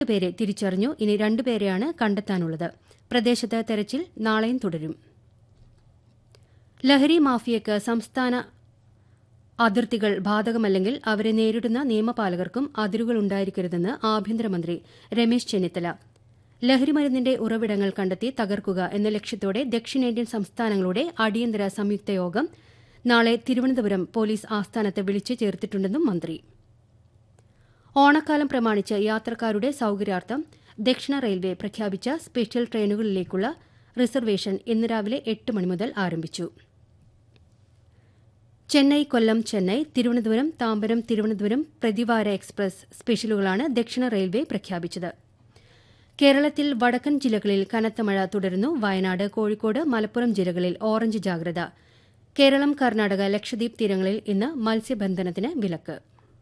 പേരെ തിരിച്ചറിഞ്ഞു ഇനി രണ്ടുപേരെയാണ് കണ്ടെത്താനുള്ളത് പ്രദേശത്ത് തെരച്ചിൽ നാളെയും തുടരും ലഹരി മാഫിയയ്ക്ക് സംസ്ഥാന അതിർത്തികൾ ബാധകമല്ലെങ്കിൽ അവരെ നേരിടുന്ന നിയമപാലകർക്കും അതിരുകൾ ഉണ്ടായിരിക്കരുതെന്ന് ആഭ്യന്തരമന്ത്രി രമേശ് ചെന്നിത്തല ലഹരിമരുന്നിന്റെ ഉറവിടങ്ങൾ കണ്ടെത്തി തകർക്കുക എന്ന ലക്ഷ്യത്തോടെ ദക്ഷിണേന്ത്യൻ സംസ്ഥാനങ്ങളുടെ അടിയന്തര സംയുക്ത യോഗം നാളെ തിരുവനന്തപുരം പോലീസ് ആസ്ഥാനത്ത് വിളിച്ചു ചേർത്തിട്ടുണ്ടെന്നും മന്ത്രി ഓണക്കാലം പ്രമാണിച്ച് യാത്രക്കാരുടെ സൌകര്യാർത്ഥം ദക്ഷിണ റെയിൽവേ പ്രഖ്യാപിച്ച സ്പെഷ്യൽ ട്രെയിനുകളിലേക്കുള്ള റിസർവേഷൻ ഇന്ന് രാവിലെ എട്ട് മണി മുതൽ ആരംഭിച്ചു ചെന്നൈ കൊല്ലം ചെന്നൈ തിരുവനന്തപുരം താമ്പരം തിരുവനന്തപുരം പ്രതിവാര എക്സ്പ്രസ് സ്പെഷ്യലുകളാണ് ദക്ഷിണ റെയിൽവേ പ്രഖ്യാപിച്ചത് കേരളത്തിൽ വടക്കൻ ജില്ലകളിൽ കനത്ത മഴ തുടരുന്നു വയനാട് കോഴിക്കോട് മലപ്പുറം ജില്ലകളിൽ ഓറഞ്ച് ജാഗ്രത കേരളം കർണാടക ലക്ഷദ്വീപ് തീരങ്ങളിൽ ഇന്ന് മത്സ്യബന്ധനത്തിന് വിലക്ക്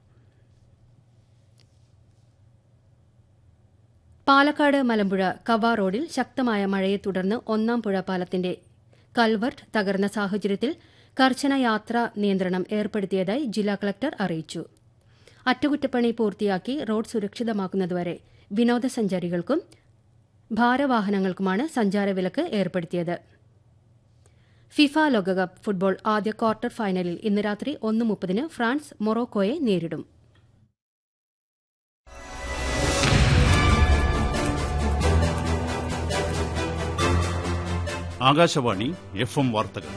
പാലക്കാട് മലമ്പുഴ കവാ റോഡിൽ ശക്തമായ മഴയെ തുടർന്ന് ഒന്നാം പുഴ പാലത്തിന്റെ കൽവർട്ട് തകർന്ന സാഹചര്യത്തിൽ കർശന യാത്രാ നിയന്ത്രണം ഏർപ്പെടുത്തിയതായി ജില്ലാ കളക്ടർ അറിയിച്ചു അറ്റകുറ്റപ്പണി പൂർത്തിയാക്കി റോഡ് സുരക്ഷിതമാക്കുന്നതുവരെ വിനോദസഞ്ചാരികൾക്കും ഭാരവാഹനങ്ങൾക്കുമാണ് സഞ്ചാരവിലക്ക് ഏർപ്പെടുത്തിയത് ഫിഫ ലോകകപ്പ് ഫുട്ബോൾ ആദ്യ ക്വാർട്ടർ ഫൈനലിൽ ഇന്ന് രാത്രി ഒന്ന് മുപ്പതിന് ഫ്രാൻസ് മൊറോക്കോയെ നേരിടും ആകാശവാണി എഫ് എം വാർത്തകൾ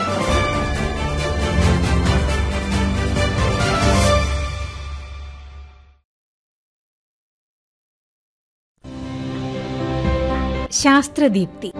ശാസ്ത്രദീപ്തി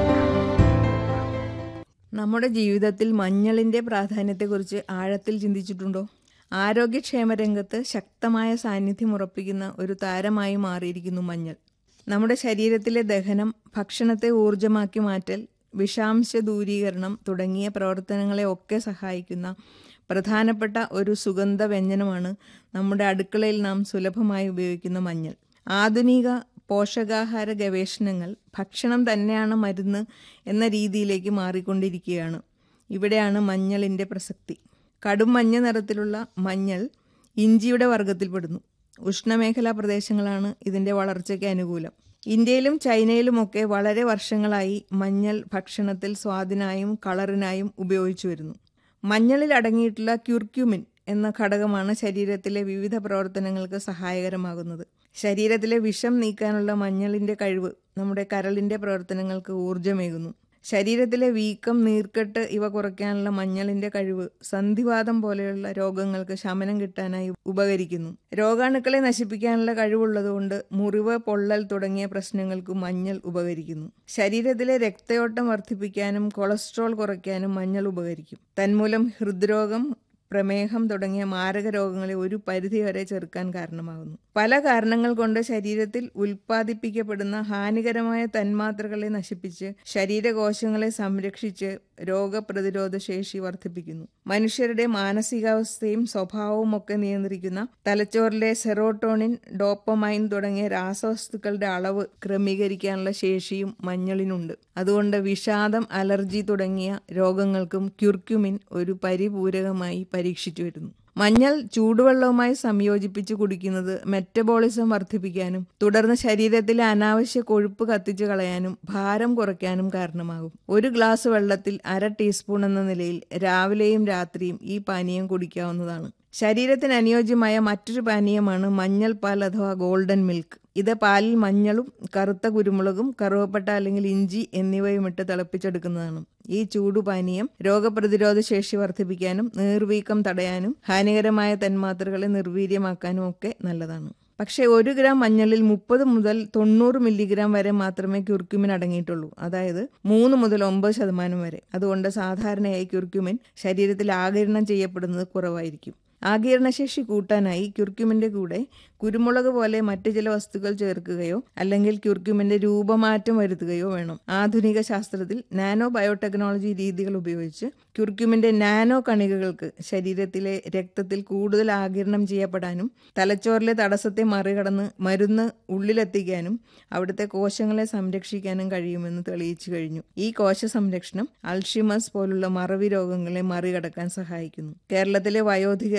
നമ്മുടെ ജീവിതത്തിൽ മഞ്ഞളിന്റെ പ്രാധാന്യത്തെക്കുറിച്ച് ആഴത്തിൽ ചിന്തിച്ചിട്ടുണ്ടോ ആരോഗ്യക്ഷേമ രംഗത്ത് ശക്തമായ സാന്നിധ്യം ഉറപ്പിക്കുന്ന ഒരു താരമായി മാറിയിരിക്കുന്നു മഞ്ഞൾ നമ്മുടെ ശരീരത്തിലെ ദഹനം ഭക്ഷണത്തെ ഊർജമാക്കി മാറ്റൽ വിഷാംശ ദൂരീകരണം തുടങ്ങിയ പ്രവർത്തനങ്ങളെ ഒക്കെ സഹായിക്കുന്ന പ്രധാനപ്പെട്ട ഒരു സുഗന്ധ വ്യഞ്ജനമാണ് നമ്മുടെ അടുക്കളയിൽ നാം സുലഭമായി ഉപയോഗിക്കുന്ന മഞ്ഞൾ ആധുനിക പോഷകാഹാര ഗവേഷണങ്ങൾ ഭക്ഷണം തന്നെയാണ് മരുന്ന് എന്ന രീതിയിലേക്ക് മാറിക്കൊണ്ടിരിക്കുകയാണ് ഇവിടെയാണ് മഞ്ഞളിൻ്റെ പ്രസക്തി കടും മഞ്ഞ നിറത്തിലുള്ള മഞ്ഞൾ ഇഞ്ചിയുടെ വർഗത്തിൽപ്പെടുന്നു ഉഷ്ണമേഖലാ പ്രദേശങ്ങളാണ് ഇതിൻ്റെ വളർച്ചയ്ക്ക് അനുകൂലം ഇന്ത്യയിലും ചൈനയിലുമൊക്കെ വളരെ വർഷങ്ങളായി മഞ്ഞൾ ഭക്ഷണത്തിൽ സ്വാദിനായും കളറിനായും ഉപയോഗിച്ചു വരുന്നു മഞ്ഞളിൽ അടങ്ങിയിട്ടുള്ള ക്യൂർക്യൂമിൻ എന്ന ഘടകമാണ് ശരീരത്തിലെ വിവിധ പ്രവർത്തനങ്ങൾക്ക് സഹായകരമാകുന്നത് ശരീരത്തിലെ വിഷം നീക്കാനുള്ള മഞ്ഞളിന്റെ കഴിവ് നമ്മുടെ കരളിന്റെ പ്രവർത്തനങ്ങൾക്ക് ഊർജ്ജമേകുന്നു ശരീരത്തിലെ വീക്കം നീർക്കെട്ട് ഇവ കുറയ്ക്കാനുള്ള മഞ്ഞളിന്റെ കഴിവ് സന്ധിവാദം പോലെയുള്ള രോഗങ്ങൾക്ക് ശമനം കിട്ടാനായി ഉപകരിക്കുന്നു രോഗാണുക്കളെ നശിപ്പിക്കാനുള്ള കഴിവുള്ളതുകൊണ്ട് മുറിവ് പൊള്ളൽ തുടങ്ങിയ പ്രശ്നങ്ങൾക്ക് മഞ്ഞൾ ഉപകരിക്കുന്നു ശരീരത്തിലെ രക്തയോട്ടം വർദ്ധിപ്പിക്കാനും കൊളസ്ട്രോൾ കുറയ്ക്കാനും മഞ്ഞൾ ഉപകരിക്കും തന്മൂലം ഹൃദ്രോഗം പ്രമേഹം തുടങ്ങിയ മാരക രോഗങ്ങളെ ഒരു പരിധിവരെ ചെറുക്കാൻ കാരണമാകുന്നു പല കാരണങ്ങൾ കൊണ്ട് ശരീരത്തിൽ ഉൽപ്പാദിപ്പിക്കപ്പെടുന്ന ഹാനികരമായ തന്മാത്രകളെ നശിപ്പിച്ച് ശരീരകോശങ്ങളെ സംരക്ഷിച്ച് രോഗപ്രതിരോധ ശേഷി വർദ്ധിപ്പിക്കുന്നു മനുഷ്യരുടെ മാനസികാവസ്ഥയും സ്വഭാവവും ഒക്കെ നിയന്ത്രിക്കുന്ന തലച്ചോറിലെ സെറോട്ടോണിൻ ഡോപ്പമൈൻ തുടങ്ങിയ രാസവസ്തുക്കളുടെ അളവ് ക്രമീകരിക്കാനുള്ള ശേഷിയും മഞ്ഞളിനുണ്ട് അതുകൊണ്ട് വിഷാദം അലർജി തുടങ്ങിയ രോഗങ്ങൾക്കും ക്യുർക്യുമിൻ ഒരു പരിപൂരകമായി പരീക്ഷിച്ചു വരുന്നു മഞ്ഞൾ ചൂടുവെള്ളവുമായി സംയോജിപ്പിച്ച് കുടിക്കുന്നത് മെറ്റബോളിസം വർദ്ധിപ്പിക്കാനും തുടർന്ന് ശരീരത്തിലെ അനാവശ്യ കൊഴുപ്പ് കത്തിച്ചു കളയാനും ഭാരം കുറയ്ക്കാനും കാരണമാകും ഒരു ഗ്ലാസ് വെള്ളത്തിൽ അര ടീസ്പൂൺ എന്ന നിലയിൽ രാവിലെയും രാത്രിയും ഈ പാനീയം കുടിക്കാവുന്നതാണ് ശരീരത്തിന് അനുയോജ്യമായ മറ്റൊരു പാനീയമാണ് മഞ്ഞൾ പാൽ അഥവാ ഗോൾഡൻ മിൽക്ക് ഇത് പാലിൽ മഞ്ഞളും കറുത്ത കുരുമുളകും കറുവപ്പട്ട അല്ലെങ്കിൽ ഇഞ്ചി എന്നിവയും ഇട്ട് തിളപ്പിച്ചെടുക്കുന്നതാണ് ഈ ചൂടുപാനീയം രോഗപ്രതിരോധ ശേഷി വർദ്ധിപ്പിക്കാനും നീർവീക്കം തടയാനും ഹാനികരമായ തന്മാത്രകളെ നിർവീര്യമാക്കാനും ഒക്കെ നല്ലതാണ് പക്ഷേ ഒരു ഗ്രാം മഞ്ഞളിൽ മുപ്പത് മുതൽ തൊണ്ണൂറ് മില്ലിഗ്രാം വരെ മാത്രമേ ക്യുർക്യുമിൻ അടങ്ങിയിട്ടുള്ളൂ അതായത് മൂന്ന് മുതൽ ഒമ്പത് ശതമാനം വരെ അതുകൊണ്ട് സാധാരണയായി ക്യുർക്യുമിൻ ശരീരത്തിൽ ആകിരണം ചെയ്യപ്പെടുന്നത് കുറവായിരിക്കും ആകിരണശേഷി കൂട്ടാനായി ക്യുർക്യുമിന്റെ കൂടെ കുരുമുളക് പോലെ മറ്റു ചില വസ്തുക്കൾ ചേർക്കുകയോ അല്ലെങ്കിൽ ക്യുർക്യുമിന്റെ രൂപമാറ്റം വരുത്തുകയോ വേണം ആധുനിക ശാസ്ത്രത്തിൽ നാനോ ബയോടെക്നോളജി രീതികൾ ഉപയോഗിച്ച് ക്യുർക്യുമിന്റെ നാനോ കണികകൾക്ക് ശരീരത്തിലെ രക്തത്തിൽ കൂടുതൽ ആകിരണം ചെയ്യപ്പെടാനും തലച്ചോറിലെ തടസ്സത്തെ മറികടന്ന് മരുന്ന് ഉള്ളിലെത്തിക്കാനും അവിടുത്തെ കോശങ്ങളെ സംരക്ഷിക്കാനും കഴിയുമെന്ന് തെളിയിച്ചു കഴിഞ്ഞു ഈ കോശ സംരക്ഷണം അൾഷിമസ് പോലുള്ള മറവി രോഗങ്ങളെ മറികടക്കാൻ സഹായിക്കുന്നു കേരളത്തിലെ വയോധികരുടെ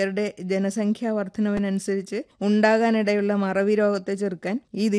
ഇന്ത്യക്കാരുടെ ജനസംഖ്യാ വർധനവിനനുസരിച്ച് ഉണ്ടാകാനിടയുള്ള മറവി രോഗത്തെ ചെറുക്കാൻ ഈ